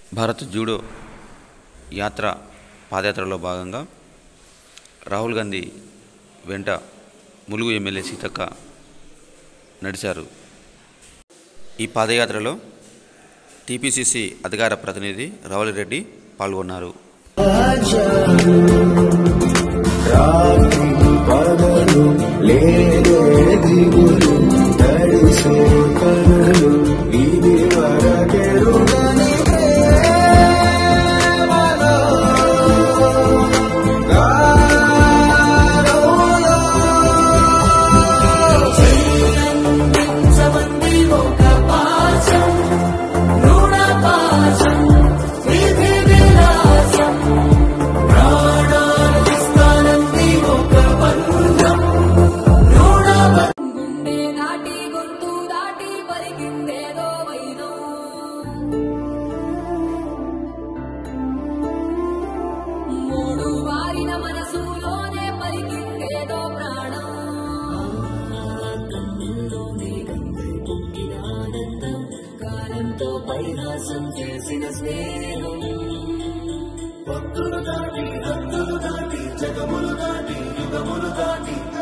Bharat judo యాత్ర పాదయాత్రలో భాగంగా రాహుల్ గాంధీ వెంట ములుగు ఎమ్మెల్యే సీతక్క నడిచారు ఈ పాదయాత్రలో టీపీసీసీ అధికార ప్రతినిధి రావుల రెడ్డి పాల్గొన్నారు రాత్రి పగలు లేదే దిగులు తడిసే కనులు ఇది వరకెరుగని ప్రేమలో గారోలో సంబంధి ఒక పాశం రుణ పాశం విధి విలాసం ప్రాణాలు ఇస్తానంది ఒక బంధం రుణ గుండె నాటి గొంతు దాటి పలికిందేదో వైనం మూడు వారిన మనసులోనే పలికిందేదో ప్రాణం కన్నుల్లోనే గంగై పొంగిన ఆనందం కాలంతో పరిహాసం చేసిన స్నేహం భక్తులు దాటి హద్దులు దాటి జగములు దాటి యుగములు దాటి